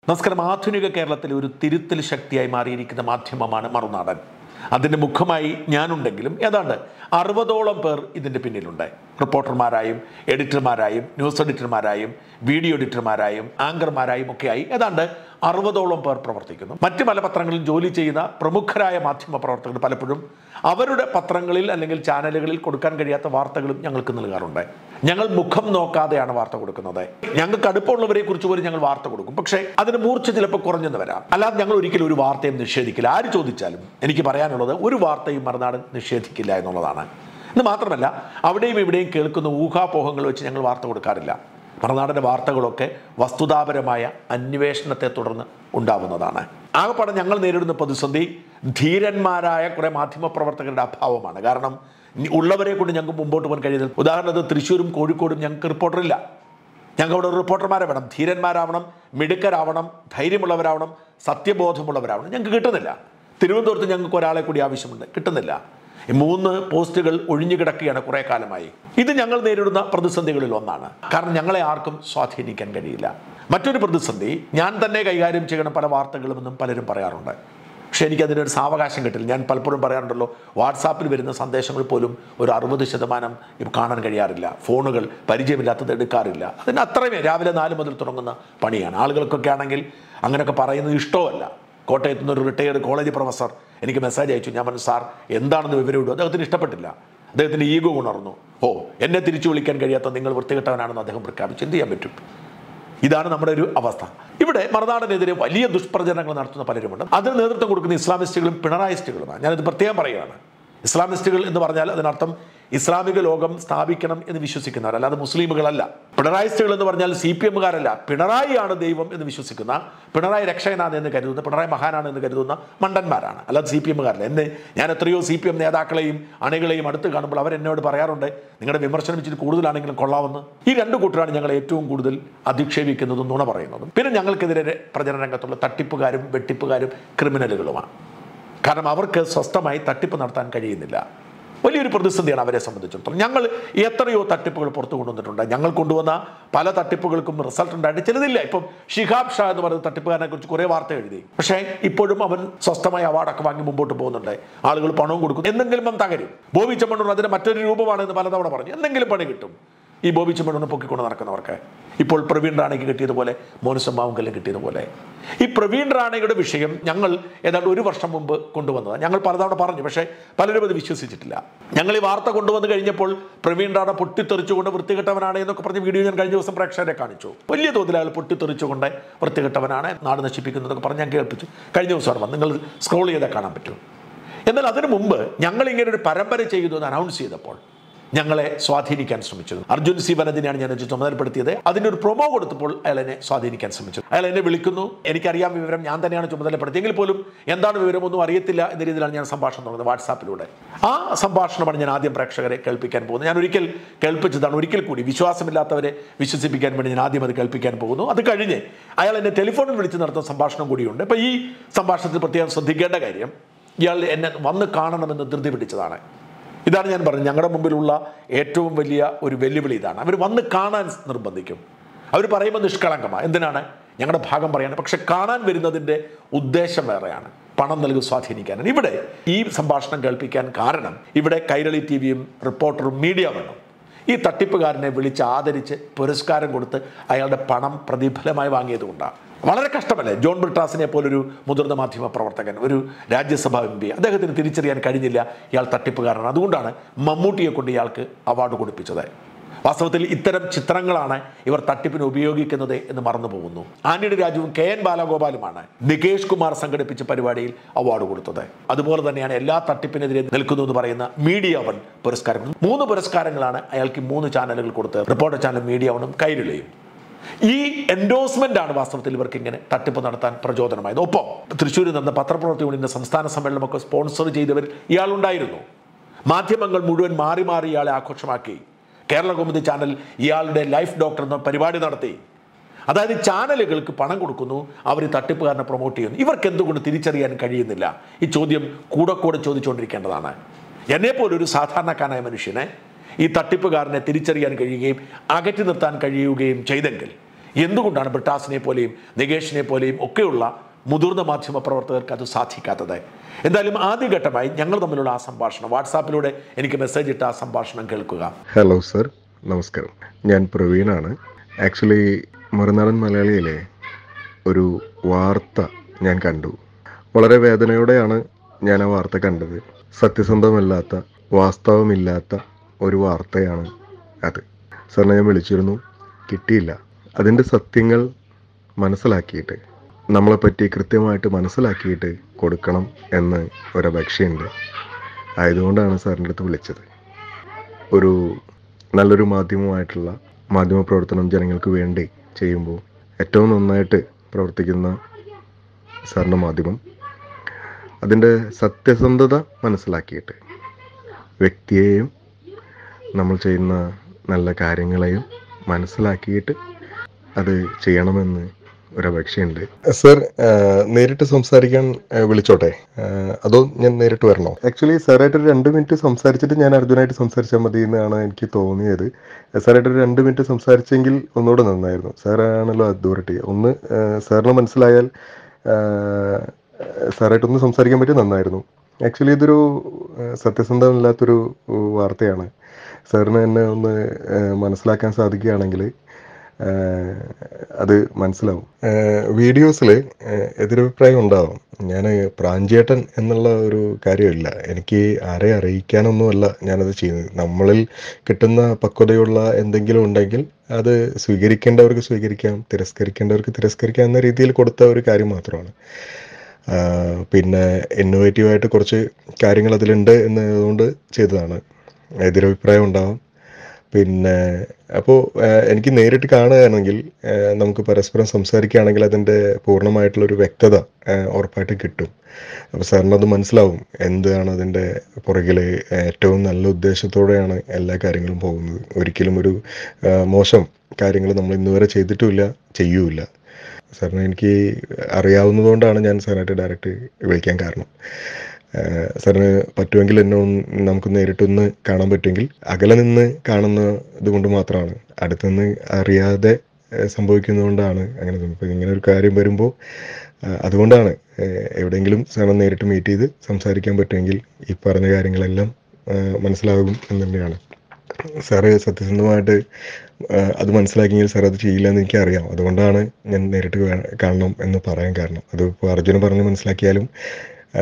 നമസ്കാരം ആധുനിക കേരളത്തിലെ ഒരു തിരുത്തൽ ശക്തിയായി മാറിയിരിക്കുന്ന മാധ്യമമാണ് മറുനാടൻ അതിൻ്റെ മുഖമായി ഞാനുണ്ടെങ്കിലും ഏതാണ്ട് അറുപതോളം പേർ ഇതിൻ്റെ പിന്നിലുണ്ട് റിപ്പോർട്ടർമാരായും എഡിറ്റർമാരായും ന്യൂസ് എഡിറ്റർമാരായും വീഡിയോ എഡിറ്റർമാരായും ആങ്കർമാരായും ഒക്കെയായി ഏതാണ്ട് അറുപതോളം പേർ പ്രവർത്തിക്കുന്നു മറ്റ് പല പത്രങ്ങളിൽ ജോലി ചെയ്യുന്ന പ്രമുഖരായ മാധ്യമ പ്രവർത്തകർ പലപ്പോഴും അവരുടെ പത്രങ്ങളിൽ അല്ലെങ്കിൽ ചാനലുകളിൽ കൊടുക്കാൻ കഴിയാത്ത വാർത്തകളും ഞങ്ങൾക്ക് നൽകാറുണ്ട് ഞങ്ങൾ മുഖം നോക്കാതെയാണ് വാർത്ത കൊടുക്കുന്നത് ഞങ്ങൾക്ക് അടുപ്പമുള്ളവരെ കുറിച്ച് പോലും ഞങ്ങൾ വാർത്ത കൊടുക്കും പക്ഷേ അതിന് മൂർച്ച ചിലപ്പോൾ കുറഞ്ഞെന്ന് വരാം അല്ലാതെ ഞങ്ങൾ ഒരിക്കലും ഒരു വാർത്തയും നിഷേധിക്കില്ല ആര് ചോദിച്ചാലും എനിക്ക് പറയാനുള്ളത് ഒരു വാർത്തയും മറുനാടൻ നിഷേധിക്കില്ല എന്നുള്ളതാണ് ഇത് മാത്രമല്ല അവിടെയും ഇവിടെയും കേൾക്കുന്ന ഊഹാപോഹങ്ങൾ വെച്ച് ഞങ്ങൾ വാർത്ത കൊടുക്കാറില്ല മറുനാടൻ്റെ വാർത്തകളൊക്കെ വസ്തുതാപരമായ അന്വേഷണത്തെ തുടർന്ന് ഉണ്ടാവുന്നതാണ് ആകപ്പാടെ ഞങ്ങൾ നേരിടുന്ന പ്രതിസന്ധി ധീരന്മാരായ കുറേ മാധ്യമപ്രവർത്തകരുടെ അഭാവമാണ് കാരണം ഇനി ഉള്ളവരെ കൊണ്ട് ഞങ്ങൾക്ക് മുമ്പോട്ട് പോകാൻ കഴിയുന്നത് ഉദാഹരണത്തിന് തൃശ്ശൂരും കോഴിക്കോടും ഞങ്ങൾക്ക് റിപ്പോർട്ടറില്ല ഞങ്ങൾക്ക് അവിടെ ഒരു റിപ്പോർട്ടർമാരെ വേണം ധീരന്മാരാവണം മിടുക്കരാവണം ധൈര്യമുള്ളവരാവണം സത്യബോധമുള്ളവരാവണം ഞങ്ങൾക്ക് കിട്ടുന്നില്ല തിരുവനന്തപുരത്ത് ഞങ്ങൾക്ക് ഒരാളെ കൂടി ആവശ്യമുണ്ട് കിട്ടുന്നില്ല ഈ മൂന്ന് പോസ്റ്റുകൾ ഒഴിഞ്ഞു കിടക്കുകയാണ് കുറേ കാലമായി ഇത് ഞങ്ങൾ നേരിടുന്ന പ്രതിസന്ധികളിൽ ഒന്നാണ് കാരണം ഞങ്ങളെ ആർക്കും സ്വാധീനിക്കാൻ കഴിയില്ല മറ്റൊരു പ്രതിസന്ധി ഞാൻ തന്നെ കൈകാര്യം ചെയ്യണം പല വാർത്തകളുമെന്നും പലരും പറയാറുണ്ട് പക്ഷെ എനിക്കതിനൊരു സാവകാശം കിട്ടില്ല ഞാൻ പലപ്പോഴും പറയാറുണ്ടല്ലോ വാട്സാപ്പിൽ വരുന്ന സന്ദേശങ്ങൾ പോലും ഒരു അറുപത് ശതമാനം ഇപ്പം കാണാൻ കഴിയാറില്ല ഫോണുകൾ പരിചയമില്ലാത്തത് എടുക്കാറില്ല അതിന് അത്രയുമേ രാവിലെ നാല് മുതൽ തുടങ്ങുന്ന പണിയാണ് ആളുകൾക്കൊക്കെ ആണെങ്കിൽ അങ്ങനെയൊക്കെ പറയുന്നത് ഇഷ്ടമല്ല കോട്ടയത്ത് നിന്ന് ഒരു റിട്ടയർഡ് കോളേജ് പ്രൊഫസർ എനിക്ക് മെസ്സേജ് അയച്ചു ഞാൻ പറഞ്ഞു സാർ എന്താണെന്ന് വിവരം ഇടും അദ്ദേഹത്തിന് ഇഷ്ടപ്പെട്ടില്ല അദ്ദേഹത്തിൻ്റെ ഈഗോ ഉണർന്നു ഓ എന്നെ തിരിച്ചു വിളിക്കാൻ കഴിയാത്ത നിങ്ങൾ വൃത്തികെട്ടവനാണെന്ന് അദ്ദേഹം പ്രഖ്യാപിച്ചു എന്ത് ചെയ്യാൻ പറ്റും ഇതാണ് നമ്മുടെ ഒരു അവസ്ഥ ഇവിടെ മറുനാടനെതിരെ വലിയ ദുഷ്പ്രചരണങ്ങൾ നടത്തുന്ന പലരുമുണ്ട് അതിന് നേതൃത്വം കൊടുക്കുന്ന ഇസ്ലാമിസ്റ്റുകളും പിണറായിസ്റ്റുകളുമാണ് ഞാനിത് പ്രത്യേകം പറയുകയാണ് ഇസ്ലാമിസ്റ്റുകൾ എന്ന് പറഞ്ഞാൽ അതിനർത്ഥം ഇസ്ലാമിക ലോകം സ്ഥാപിക്കണം എന്ന് വിശ്വസിക്കുന്നവർ അല്ലാതെ മുസ്ലിമുകളല്ല പിണറായിസ്റ്റുകൾ എന്ന് പറഞ്ഞാൽ സി പി എമ്മുകാരല്ല പിണറായിയാണ് ദൈവം എന്ന് വിശ്വസിക്കുന്ന പിണറായി രക്ഷകനാണ് എന്ന് കരുതുന്ന പിണറായി മഹാനാണ് എന്ന് കരുതുന്ന മണ്ടന്മാരാണ് അല്ലാതെ സി പി എമ്മുകാരല്ല എന്നെ ഞാൻ എത്രയോ സി പി എം നേതാക്കളെയും അണികളെയും അടുത്ത് കാണുമ്പോൾ അവരെന്നോട് പറയാറുണ്ട് നിങ്ങളുടെ വിമർശനം ഇച്ചിരി കൂടുതലാണെങ്കിലും കൊള്ളാമെന്ന് ഈ രണ്ട് കൂട്ടരാണ് ഞങ്ങൾ ഏറ്റവും കൂടുതൽ അധിക്ഷേപിക്കുന്നതും നുണ പറയുന്നതും പിന്നെ ഞങ്ങൾക്കെതിരെ പ്രചരണ രംഗത്തുള്ള തട്ടിപ്പുകാരും വെട്ടിപ്പുകാരും ക്രിമിനലുകളുമാണ് കാരണം അവർക്ക് സ്വസ്ഥമായി തട്ടിപ്പ് നടത്താൻ കഴിയുന്നില്ല വലിയൊരു പ്രതിസന്ധിയാണ് അവരെ സംബന്ധിച്ചിടത്തോളം ഞങ്ങൾ എത്രയോ തട്ടിപ്പുകൾ പുറത്തു കൊണ്ടുവന്നിട്ടുണ്ട് ഞങ്ങൾ കൊണ്ടുവന്ന പല തട്ടിപ്പുകൾക്കും റിസൾട്ട് ഉണ്ടായിട്ട് ചിലതില്ല ഇപ്പം ഷിഹാബ് ഷാ എന്ന് പറയുന്ന തട്ടിപ്പുകാരനെ കുറിച്ച് കുറേ വാർത്ത എഴുതി പക്ഷേ ഇപ്പോഴും അവൻ സ്വസ്ഥമായി അവാർഡൊക്കെ വാങ്ങി മുമ്പോട്ട് പോകുന്നുണ്ട് ആളുകൾ പണവും കൊടുക്കും എന്തെങ്കിലും അവൻ തകരും ബോബി ചെമ്മണ്ണൂർ അതിന് മറ്റൊരു രൂപമാണെന്ന് പലതവണ പറഞ്ഞു എന്തെങ്കിലും പണി കിട്ടും ഈ ബോബി ചെമ്മണ്ണൂരിനെ പൊക്കിക്കൊണ്ട് നടക്കുന്നവർക്ക് ഇപ്പോൾ പ്രവീൺ റാണയ്ക്ക് കിട്ടിയതുപോലെ മോനുസം മാവുങ്കലിന് കിട്ടിയതുപോലെ ഈ പ്രവീൺ റാണയുടെ വിഷയം ഞങ്ങൾ ഏതാണ്ട് ഒരു വർഷം മുമ്പ് കൊണ്ടുവന്നത് ഞങ്ങൾ പലതവണ പറഞ്ഞു പക്ഷേ പലരും അത് വിശ്വസിച്ചിട്ടില്ല ഞങ്ങൾ ഈ വാർത്ത കൊണ്ടുവന്ന് കഴിഞ്ഞപ്പോൾ പ്രവീൺ റാണ പൊട്ടിത്തെറിച്ചുകൊണ്ട് വൃത്തികെട്ടവനാണ് എന്നൊക്കെ പറഞ്ഞ് വീഡിയോ ഞാൻ കഴിഞ്ഞ ദിവസം പ്രേക്ഷകരെ കാണിച്ചു വലിയ തോതിൽ അയാൾ പൊട്ടിത്തെറിച്ചുകൊണ്ട് വൃത്തികെട്ടവനാണ് നാട് നശിപ്പിക്കുന്നതൊക്കെ പറഞ്ഞ് ഞാൻ കേൾപ്പിച്ചു കഴിഞ്ഞ ദിവസമാണ് വന്ന് നിങ്ങൾ സ്ക്രോൾ ചെയ്താൽ കാണാൻ പറ്റും എന്നാൽ അതിനു മുമ്പ് ഞങ്ങൾ ഇങ്ങനെ ഒരു പരമ്പര ചെയ്തു എന്ന് അനൗൺസ് ചെയ്തപ്പോൾ ഞങ്ങളെ സ്വാധീനിക്കാൻ ശ്രമിച്ചത് അർജുൻ സി വനദിനെയാണ് ഞാൻ ഇത് ചുമതലപ്പെടുത്തിയത് അതിൻ്റെ ഒരു പ്രൊമോ കൊടുത്തപ്പോൾ അയാൾ എന്നെ സ്വാധീനിക്കാൻ ശ്രമിച്ചു അയാൾ എന്നെ വിളിക്കുന്നു എനിക്കറിയാം വിവരം ഞാൻ തന്നെയാണ് ചുമതലപ്പെടുത്തിയെങ്കിൽ പോലും എന്താണ് വിവരം ഒന്നും അറിയത്തില്ല എന്ന രീതിയിലാണ് ഞാൻ സംഭാഷണം തുടങ്ങുന്നത് വാട്സാപ്പിലൂടെ ആ സംഭാഷണമാണ് ഞാൻ ആദ്യം പ്രേക്ഷകരെ കേൾപ്പിക്കാൻ പോകുന്നത് ഞാൻ ഒരിക്കൽ കേൾപ്പിച്ചതാണ് ഒരിക്കൽ കൂടി വിശ്വാസമില്ലാത്തവരെ വിശ്വസിപ്പിക്കാൻ വേണ്ടി ഞാൻ ആദ്യം അത് കേൾപ്പിക്കാൻ പോകുന്നു അത് കഴിഞ്ഞ് അയാൾ എന്നെ ടെലിഫോണിൽ വിളിച്ച് നടത്തുന്ന സംഭാഷണം കൂടിയുണ്ട് അപ്പോൾ ഈ സംഭാഷണത്തിൽ പ്രത്യേകം ശ്രദ്ധിക്കേണ്ട കാര്യം ഇയാൾ എന്നെ വന്ന് കാണണമെന്ന് ധൃതി പിടിച്ചതാണ് ഇതാണ് ഞാൻ പറഞ്ഞത് ഞങ്ങളുടെ മുമ്പിലുള്ള ഏറ്റവും വലിയ ഒരു വെല്ലുവിളി ഇതാണ് അവർ വന്ന് കാണാൻ നിർബന്ധിക്കും അവർ പറയുമ്പോൾ നിഷ്കളങ്കമാണ് എന്തിനാണ് ഞങ്ങളുടെ ഭാഗം പറയാണ് പക്ഷെ കാണാൻ വരുന്നതിൻ്റെ ഉദ്ദേശം വേറെയാണ് പണം നൽകി സ്വാധീനിക്കാനാണ് ഇവിടെ ഈ സംഭാഷണം കേൾപ്പിക്കാൻ കാരണം ഇവിടെ കൈരളി ടി വിയും റിപ്പോർട്ടറും മീഡിയ വേണം ഈ തട്ടിപ്പുകാരനെ വിളിച്ച് ആദരിച്ച് പുരസ്കാരം കൊടുത്ത് അയാളുടെ പണം പ്രതിഫലമായി വാങ്ങിയതുകൊണ്ടാണ് വളരെ കഷ്ടമല്ലേ ജോൺ ബ്രിട്ടാസിനെ പോലൊരു മുതിർന്ന മാധ്യമ പ്രവർത്തകൻ ഒരു രാജ്യസഭാ എം പി അദ്ദേഹത്തിന് തിരിച്ചറിയാൻ കഴിഞ്ഞില്ല ഇയാൾ തട്ടിപ്പുകാരനാണ് അതുകൊണ്ടാണ് മമ്മൂട്ടിയെ കൊണ്ട് ഇയാൾക്ക് അവാർഡ് കൊടുപ്പിച്ചത് വാസ്തവത്തിൽ ഇത്തരം ചിത്രങ്ങളാണ് ഇവർ തട്ടിപ്പിന് ഉപയോഗിക്കുന്നത് എന്ന് മറന്നു പോകുന്നു ആന്റണി രാജുവും കെ എൻ ബാലഗോപാലുമാണ് നികേഷ് കുമാർ സംഘടിപ്പിച്ച പരിപാടിയിൽ അവാർഡ് കൊടുത്തത് അതുപോലെ തന്നെയാണ് എല്ലാ തട്ടിപ്പിനെതിരെ നിൽക്കുന്നു എന്ന് പറയുന്ന മീഡിയ വൺ പുരസ്കാരം മൂന്ന് പുരസ്കാരങ്ങളാണ് അയാൾക്ക് മൂന്ന് ചാനലുകൾ കൊടുത്തത് റിപ്പോർട്ടർ ചാനൽ മീഡിയ വണും കൈരളിയും ഈ എൻഡോഴ്സ്മെന്റ് ആണ് വാസ്തവത്തിൽ ഇവർക്ക് ഇങ്ങനെ തട്ടിപ്പ് നടത്താൻ പ്രചോദനമായത് ഒപ്പം തൃശ്ശൂരിൽ നടന്ന പത്രപ്രവർത്തി യൂണിയന്റെ സംസ്ഥാന സമ്മേളനമൊക്കെ സ്പോൺസർ ചെയ്തവർ ഇയാളുണ്ടായിരുന്നു മാധ്യമങ്ങൾ മുഴുവൻ മാറി മാറി ഇയാളെ ആഘോഷമാക്കി കേരള കൗമുദി ചാനൽ ഇയാളുടെ ലൈഫ് ഡോക്ടർ എന്ന പരിപാടി നടത്തി അതായത് ചാനലുകൾക്ക് പണം കൊടുക്കുന്നു അവർ ഈ തട്ടിപ്പുകാരനെ പ്രൊമോട്ട് ചെയ്യുന്നു ഇവർക്ക് എന്തുകൊണ്ട് തിരിച്ചറിയാൻ കഴിയുന്നില്ല ഈ ചോദ്യം കൂടെ കൂടെ ചോദിച്ചുകൊണ്ടിരിക്കേണ്ടതാണ് എന്നെപ്പോലെ ഒരു സാധാരണക്കാരനായ മനുഷ്യനെ ഈ തട്ടിപ്പുകാരനെ തിരിച്ചറിയാൻ കഴിയുകയും അകറ്റി നിർത്താൻ കഴിയുകയും ചെയ്തെങ്കിൽ എന്തുകൊണ്ടാണ് ബ്രിട്ടാസിനെ പോലെയും നികേഷിനെ പോലെയും ഒക്കെയുള്ള മുതിർന്ന മാധ്യമ പ്രവർത്തകർക്ക് അത് സാധിക്കാത്തത് എന്തായാലും ആദ്യഘട്ടമായി ഞങ്ങൾ തമ്മിലുള്ള ആ സംഭാഷണം വാട്സാപ്പിലൂടെ എനിക്ക് മെസ്സേജ് ഇട്ട ആ സംഭാഷണം കേൾക്കുക ഹലോ സർ നമസ്കാരം ഞാൻ പ്രവീണാണ് ആക്ച്വലി മറുനാടൻ മലയാളിയിലെ ഒരു വാർത്ത ഞാൻ കണ്ടു വളരെ വേദനയോടെയാണ് ഞാൻ ആ വാർത്ത കണ്ടത് സത്യസന്ധമല്ലാത്ത വാസ്തവമില്ലാത്ത ഒരു വാർത്തയാണ് അത് സാറിനെ ഞാൻ വിളിച്ചിരുന്നു കിട്ടിയില്ല അതിൻ്റെ സത്യങ്ങൾ മനസ്സിലാക്കിയിട്ട് നമ്മളെപ്പറ്റി കൃത്യമായിട്ട് മനസ്സിലാക്കിയിട്ട് കൊടുക്കണം എന്ന് ഒരപേക്ഷയുണ്ട് ആയതുകൊണ്ടാണ് സാറിൻ്റെ അടുത്ത് വിളിച്ചത് ഒരു നല്ലൊരു മാധ്യമമായിട്ടുള്ള മാധ്യമ പ്രവർത്തനം ജനങ്ങൾക്ക് വേണ്ടി ചെയ്യുമ്പോൾ ഏറ്റവും നന്നായിട്ട് പ്രവർത്തിക്കുന്ന സാറിൻ്റെ മാധ്യമം അതിൻ്റെ സത്യസന്ധത മനസ്സിലാക്കിയിട്ട് വ്യക്തിയെയും നമ്മൾ ചെയ്യുന്ന നല്ല കാര്യങ്ങളെയും മനസ്സിലാക്കിയിട്ട് അത് ചെയ്യണമെന്ന് ഒരപേക്ഷയുണ്ട് സർ നേരിട്ട് സംസാരിക്കാൻ ആ, വിളിച്ചോട്ടെ ആ, അതോ ഞാൻ നേരിട്ട് വരണോ ആക്ച്വലി സാറായിട്ട് ഒരു രണ്ട് മിനിറ്റ് സംസാരിച്ചിട്ട് ഞാൻ അർജുനായിട്ട് സംസാരിച്ചാൽ മതി എന്നാണ് എനിക്ക് തോന്നിയത് സാറായിട്ട് ഒരു രണ്ട് മിനിറ്റ് സംസാരിച്ചെങ്കിൽ ഒന്നുകൂടെ നന്നായിരുന്നു സാറാണല്ലോ അതോറിറ്റി ഒന്ന് ആ, സാറിന് മനസ്സിലായാൽ ആ, സാറായിട്ടൊന്ന് സംസാരിക്കാൻ പറ്റി നന്നായിരുന്നു ആക്ച്വലി ഇതൊരു ആ, സത്യസന്ധമില്ലാത്തൊരു ഉ, വാർത്തയാണ് സാറിന് എന്നെ ഒന്ന് ആ, മനസ്സിലാക്കാൻ സാധിക്കുകയാണെങ്കിൽ ആ, അത് മനസ്സിലാവും വീഡിയോസിൽ എതിരഭിപ്രായം ഉണ്ടാവും ഞാൻ പ്രാഞ്ചേട്ടൻ എന്നുള്ള ഒരു കാര്യമില്ല എനിക്ക് ആരെ അറിയിക്കാനൊന്നുമല്ല ഞാനത് ചെയ്യുന്നത് നമ്മളിൽ കിട്ടുന്ന പക്വതയുള്ള എന്തെങ്കിലും ഉണ്ടെങ്കിൽ അത് സ്വീകരിക്കേണ്ടവർക്ക് സ്വീകരിക്കാം തിരസ്കരിക്കേണ്ടവർക്ക് തിരസ്കരിക്കാം എന്ന രീതിയിൽ കൊടുത്ത ഒരു കാര്യം മാത്രമാണ് ആ, പിന്നെ ഇന്നോവേറ്റീവായിട്ട് കുറച്ച് കാര്യങ്ങൾ അതിലുണ്ട് എന്നതുകൊണ്ട് ചെയ്തതാണ് എതിരഭിപ്രായം ഉണ്ടാവും പിന്നെ അപ്പോൾ എനിക്ക് നേരിട്ട് കാണുകയാണെങ്കിൽ ആ, നമുക്ക് പരസ്പരം സംസാരിക്കുകയാണെങ്കിൽ അതിൻ്റെ പൂർണ്ണമായിട്ടുള്ളൊരു വ്യക്തത ആ, ഉറപ്പായിട്ട് കിട്ടും അപ്പോൾ സാറിന് അത് മനസ്സിലാവും എന്താണ് അതിൻ്റെ പുറകിൽ ഏറ്റവും നല്ല ഉദ്ദേശത്തോടെയാണ് എല്ലാ കാര്യങ്ങളും പോകുന്നത് ഒരിക്കലും ഒരു ആ, മോശം കാര്യങ്ങൾ നമ്മൾ ഇന്നുവരെ ചെയ്തിട്ടുമില്ല ചെയ്യൂല സാറിന് എനിക്ക് അറിയാവുന്നതുകൊണ്ടാണ് ഞാൻ സാറിനായിട്ട് ഡയറക്റ്റ് വിളിക്കാൻ കാരണം ആഹ് സാറിന് പറ്റുമെങ്കിൽ എന്നെ ഒന്ന് നമുക്ക് നേരിട്ടൊന്ന് കാണാൻ പറ്റുമെങ്കിൽ അകലെ നിന്ന് കാണുന്ന ഇതുകൊണ്ട് മാത്രമാണ് അടുത്ത് നിന്ന് അറിയാതെ ആഹ് സംഭവിക്കുന്നതുകൊണ്ടാണ് അങ്ങനെ ഇപ്പം ഇങ്ങനെ ഒരു കാര്യം വരുമ്പോൾ ആഹ് അതുകൊണ്ടാണ് ആഹ് എവിടെയെങ്കിലും സാറിനെ നേരിട്ട് മീറ്റ് ചെയ്ത് സംസാരിക്കാൻ പറ്റുമെങ്കിൽ ഈ പറഞ്ഞ കാര്യങ്ങളെല്ലാം ആഹ് മനസ്സിലാകും എന്ന് തന്നെയാണ് സാറ് സത്യസന്ധമായിട്ട് ആ, അത് മനസ്സിലാക്കിയെങ്കിൽ സാർ അത് ചെയ്യില്ല എന്ന് എനിക്കറിയാം അതുകൊണ്ടാണ് ഞാൻ നേരിട്ട് കാ- കാണണം എന്ന് പറയാൻ കാരണം അത് ഇപ്പോൾ അർജുന പറഞ്ഞ് മനസ്സിലാക്കിയാലും ആ,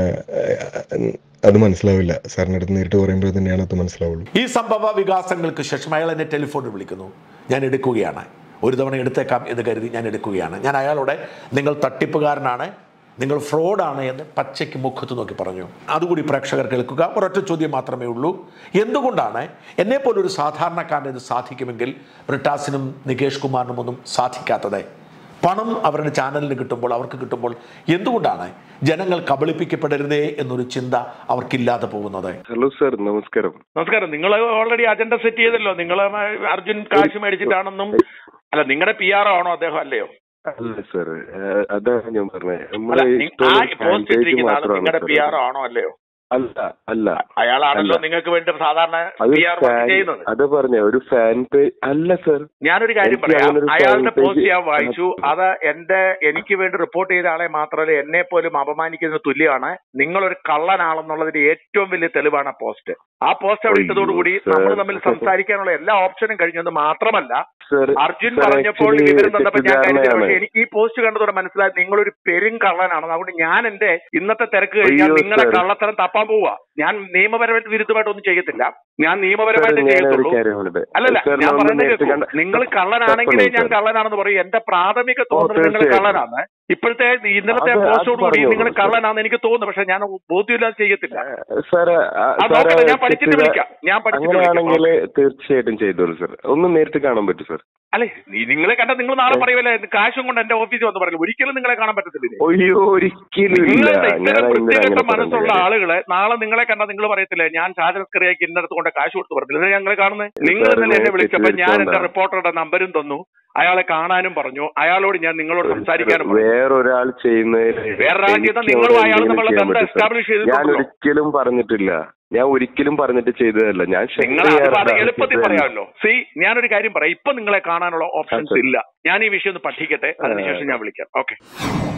അത് മനസ്സിലാവില്ല സാറിൻ്റെ അടുത്ത് നേരിട്ട് പറയുമ്പോൾ തന്നെയാണ് അത് മനസ്സിലാവുള്ളൂ ഈ സംഭവ വികാസങ്ങൾക്ക് ശേഷം അയാൾ എന്നെ ടെലിഫോണിൽ വിളിക്കുന്നു ഞാൻ എടുക്കുകയാണ് ഒരു തവണ എടുത്തേക്കാം എന്ന് കരുതി ഞാൻ എടുക്കുകയാണ് ഞാൻ അയാളോട് നിങ്ങൾ തട്ടിപ്പുകാരനാണ് നിങ്ങൾ ഫ്രോഡാണ് എന്ന് പച്ചയ്ക്ക് മുഖത്ത് നോക്കി പറഞ്ഞു അതുകൂടി പ്രേക്ഷകർ കേൾക്കുക ഒരൊറ്റ ചോദ്യം മാത്രമേ ഉള്ളൂ എന്തുകൊണ്ടാണ് എന്നെപ്പോലെ ഒരു സാധാരണക്കാരന് ഇത് സാധിക്കുമെങ്കിൽ ബ്രിട്ടാസിനും നികേഷ് കുമാറിനും ഒന്നും സാധിക്കാത്തത് പണം അവരുടെ ചാനലിന് കിട്ടുമ്പോൾ അവർക്ക് കിട്ടുമ്പോൾ എന്തുകൊണ്ടാണ് ജനങ്ങൾ കബളിപ്പിക്കപ്പെടരുതേ എന്നൊരു ചിന്ത അവർക്കില്ലാതെ പോകുന്നത് ഹലോ സാർ നമസ്കാരം നമസ്കാരം നിങ്ങൾ ഓൾറെഡി അജണ്ട സെറ്റ് ചെയ്തല്ലോ നിങ്ങൾ അർജുൻ കാശ് മേടിച്ചിട്ടാണെന്നും അല്ല നിങ്ങളുടെ പി ആർ ആണോ അദ്ദേഹം അല്ലയോ അല്ല സാർ അതാണ് ഞാൻ പറഞ്ഞത് അല്ല നമ്മളെ നി- ഇഷ്ടമുള്ള ആ ഒരു പോസ്റ്റ് candidate ഇട്ടിരിക്കുന്ന ആൾ മാത്രമാണ് നിങ്ങളുടെ sir. പി ആർ ആണോ അല്ലയോ അല്ല അല്ല അയാളാണല്ലോ അല്ല. നിങ്ങൾക്ക് വേണ്ടി സാധാരണ അത് പി ആർ fan- ചെയ്യുന്നത് അത് പറഞ്ഞ ഒരു ഫാൻ പേജ് അല്ല സർ ഞാനൊരു കാര്യം എനിക്ക് പറയാം അങ്ങനൊരു അയാളുടെ fan പോസ്റ്റ് page ഞാൻ വായിച്ചു അത് എന്റെ എനിക്ക് വേണ്ടി റിപ്പോർട്ട് ചെയ്ത ആളെ മാത്രമല്ല എന്നെ പോലും അപമാനിക്കുന്നതിന് തുല്യമാണ് നിങ്ങളൊരു കള്ളനാണെന്നുള്ളതിന്റെ ഏറ്റവും വലിയ തെളിവാണ് ആ പോസ്റ്റ് ആ പോസ്റ്റ് അവിടെ അയ്യോ, ഇട്ടതോടുകൂടി sir. നമ്മൾ തമ്മിൽ സംസാരിക്കാനുള്ള എല്ലാ ഓപ്ഷനും കഴിഞ്ഞത് മാത്രമല്ല സർ അർജുൻ sir, പറഞ്ഞപ്പോൾ actually വിവരം തന്നപ്പോൾ ഞാൻ കരുതി തെറ്റിദ്ധാരണയാണ്. പക്ഷേ എനിക്ക് ഈ പോസ്റ്റ് കണ്ടതോടെ മനസ്സിലായി നിങ്ങളൊരു പെരും കള്ളനാണെന്ന് അതുകൊണ്ട് ഞാൻ എന്റെ ഇന്നത്തെ തിരക്ക് കഴിഞ്ഞാൽ അയ്യോ, നിങ്ങളെ sir. കള്ളത്തരം തപ്പാൻ പോവുക ഞാൻ നിയമപരമായിട്ട് വിരുദ്ധമായിട്ട് ഒന്നും ചെയ്യത്തില്ല ഞാൻ നിയമപരമായിട്ട് Sir, ഞാനൊരു ചെയ്യത്തുള്ളൂ കാര്യം പറയട്ടെ. അല്ലല്ല Sir, ഞാൻ ഒന്ന് പറയുന്നത് നേരിട്ട് കേൾക്കൂ കണ്ട- നിങ്ങൾ കള്ളനാണെങ്കിലേ ഞാൻ തപ്പണം, sir. കള്ളനാണെന്ന് പറയും എന്റെ പ്രാഥമിക തോന്നൽ നിങ്ങൾ തീർച്ചയായും. കള്ളനാണ് ഇപ്പോഴത്തെ ഇന്നലത്തെ അത് അത് പോസ്റ്റോടുകൂടി പറഞ്ഞോളൂ, നിങ്ങൾ sir. കള്ളനാണെന്ന് എനിക്ക് തോന്നുന്നു പക്ഷെ ഞാൻ ബോധ്യമില്ലാതെ ചെയ്യത്തില്ല സാർ അത് നോക്കട്ടെ ഞാൻ പഠിച്ചിട്ട് വിളിക്കാം ഞാൻ പഠിച്ചിട്ട് വിളിക്കാം അങ്ങനെയാണെങ്കിൽ തീർച്ചയായിട്ടും ചെയ്തോളൂ സർ ഒന്ന് നേരിട്ട് കാണാൻ പറ്റും സർ അല്ലെ നീ- നിങ്ങളെ കണ്ട നിങ്ങൾ നാളെ പറയുമല്ലേ കാശും കൊണ്ട് എന്റെ ഓഫീസിൽ വന്ന് പറയില്ല ഒരിക്കലും നിങ്ങളെ കാണാൻ പറ്റത്തില്ല അയ്യോ ഒരിക്കലും ഇല്ല നിങ്ങൾ ഞാൻ ഇത്തരം എന്തിനാ വൃത്തികെട്ട അങ്ങനെ മനസ്സുള്ള പറയുന്നത്? ആളുകളെ നാളെ നിങ്ങളെ കണ്ടാൽ നിങ്ങൾ പറയത്തില്ലേ ഞാൻ ഷാജസ്കറിയാക്കി ഇന്നടത്ത് കൊണ്ട് കാശ് കൊടുത്ത് പറഞ്ഞില്ല ഇത് ഞങ്ങൾ കാണുന്നത് നിങ്ങൾ സാർ, ഇന്നലെ എന്നെ ഞാൻ വിളിച്ചപ്പോൾ ഞാൻ എന്റെ തെറ്റിദ്ധരിച്ചോണ്ടാ. റിപ്പോർട്ടറുടെ നമ്പരും തന്നു അയാളെ കാണാനും പറഞ്ഞു അയാളോട് ഞാൻ നിങ്ങളോട് സംസാരിക്കാനും പറഞ്ഞു വേറൊരാൾ ചെയ്യുന്നതിന് വേറൊരാൾ ചെയ്താൽ എനിക്ക് നിങ്ങളും അവിടെ അയാളും എന്തെങ്കിലും തമ്മിലുള്ള ചെയ്യാൻ ബന്ധം പറ്റും, സർ. establish ഞാൻ ചെയ്തിട്ടുണ്ടല്ലോ. ഒരിക്കലും പറഞ്ഞിട്ടില്ല ഞാൻ ഒരിക്കലും പറഞ്ഞിട്ട് ചെയ്തതല്ല ഞാൻ ഷെയർ നിങ്ങൾ അത് ചെയ്യാറുണ്ട് പറ- എളുപ്പത്തിൽ ആവശ്യത്തിന്. പറയാമല്ലോ സി ഞാനൊരു കാര്യം പറയാം ഇപ്പൊ നിങ്ങളെ കാണാനുള്ള ഓപ്ഷൻസ് ആ, സർ. ഇല്ല ഞാൻ ഈ വിഷയം ഒന്ന് പഠിക്കട്ടെ അതിനുശേഷം ആ. ഞാൻ വിളിക്കാം ഓക്കെ